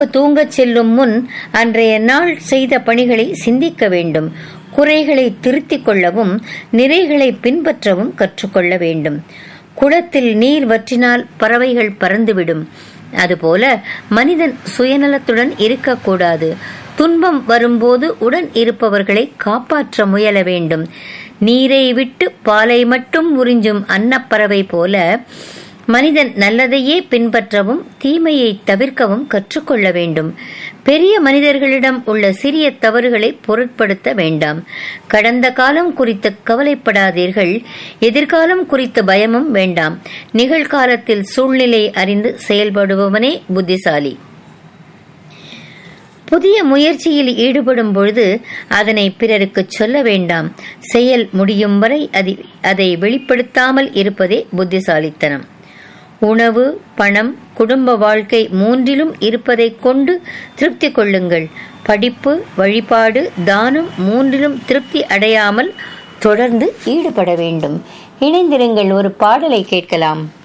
தூங்கச் செல்லும் முன் அன்றைய நாள் செய்த பணிகளை சிந்திக்க வேண்டும் குறைகளை திருத்திக் கொள்ளவும் நிறைகளை பின்பற்றவும் கற்றுக்கொள்ள வேண்டும் குளத்தில் நீர் வற்றினால் பறவைகள் பறந்துவிடும் அதுபோல மனிதன் சுயநலத்துடன் இருக்கக்கூடாது துன்பம் வரும்போது உடன் இருப்பவர்களை காப்பாற்ற முயல வேண்டும் நீரை விட்டு பாலை மட்டும் உறிஞ்சும் அன்னப்பறவை போல மனிதன் நல்லதையே பின்பற்றவும் தீமையை தவிர்க்கவும் கற்றுக்கொள்ள வேண்டும் பெரிய மனிதர்களிடம் உள்ள சிறிய தவறுகளை பொருட்படுத்த வேண்டாம் கடந்த காலம் குறித்து கவலைப்படாதீர்கள் எதிர்காலம் குறித்த பயமும் வேண்டாம் நிகழ்காலத்தில் சூழ்நிலை அறிந்து செயல்படுபவனே புத்திசாலி புதிய முயற்சியில் ஈடுபடும் பொழுது அதனை பிறருக்கு சொல்ல வேண்டாம் செயல் முடியும் வரை அதை வெளிப்படுத்தாமல் இருப்பதே புத்திசாலித்தனம் உணவு பணம் குடும்ப வாழ்க்கை மூன்றிலும் இருப்பதைக் கொண்டு திருப்தி கொள்ளுங்கள் படிப்பு வழிபாடு தானம் மூன்றிலும் திருப்தி அடையாமல் தொடர்ந்து ஈடுபட வேண்டும் இணைந்திருங்கள் ஒரு பாடலை கேட்கலாம்